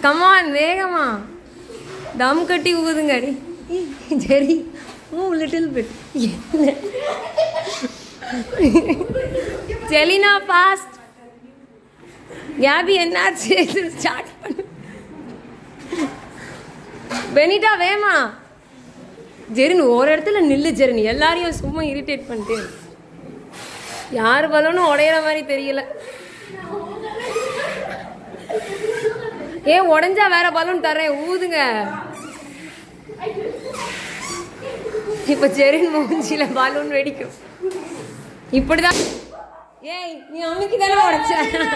Come on வேகமா தம் கட்டி ஊதுங்க அடி சரி oh little bit Selina fast கேபி என்னாச்சு ஸ்டார்ட் பண்ணு பெனிட்டா வேமா ஜெரின் ஒரு இடத்துல நில்லு ஜெரின் எல்லாரையும் சும்மா இரிட்டேட் பண்ணிட்டே இரு. யார் பலனும் உடையிற மாதிரி தெரியல ஏன் உடைஞ்சா வேற பலூன் தரேன் ஊதுங்க இப்ப ஜெரின் மூஞ்சில பலூன் வெடிக்கும் இப்படிதான் ஏய் நீ அன்னைக்கு தானே உடைச்ச